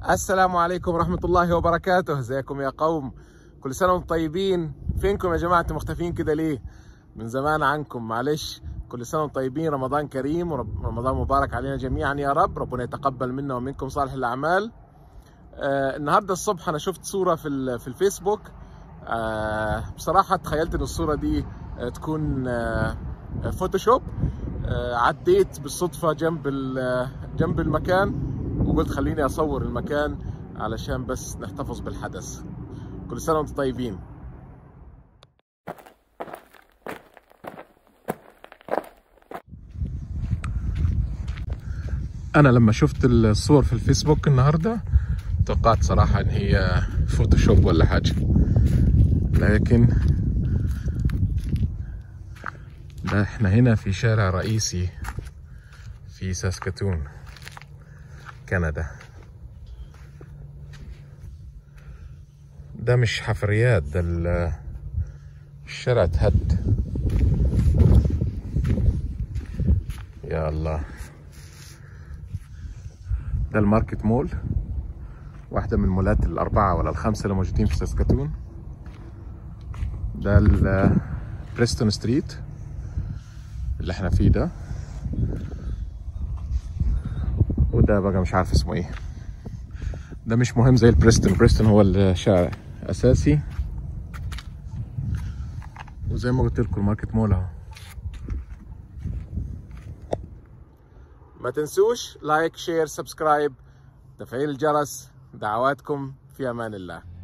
السلام عليكم ورحمة الله وبركاته ازيكم يا قوم كل سنة وانتم طيبين فينكم يا جماعة انتم مختفين كده ليه من زمان عنكم معلش كل سنة وانتم طيبين رمضان كريم ورمضان مبارك علينا جميعا يا رب ربنا يتقبل منا ومنكم صالح الأعمال آه النهاردة الصبح أنا شفت صورة في, في الفيسبوك آه بصراحة تخيلت ان الصورة دي آه تكون آه فوتوشوب آه عديت بالصدفة جنب جنب المكان وقلت خليني اصور المكان علشان بس نحتفظ بالحدث كل سنه وانتم طيبين انا لما شفت الصور في الفيسبوك النهارده توقعت صراحه ان هي فوتوشوب ولا حاجه لكن ده احنا هنا في شارع رئيسي في ساسكاتون كندا ده مش حفريات ده الشارع اتهد يا الله ده الماركت مول واحدة من المولات الأربعة ولا الخمسة اللي موجودين في ساسكاتون ده البريستون ستريت اللي احنا فيه ده وده بقى مش عارف اسمه ايه ده مش مهم زي البريستون بريستون هو الشارع اساسي وزي ما قلت لكم الماركت مول اهو ما تنسوش لايك شير سبسكرايب تفعيل الجرس دعواتكم في امان الله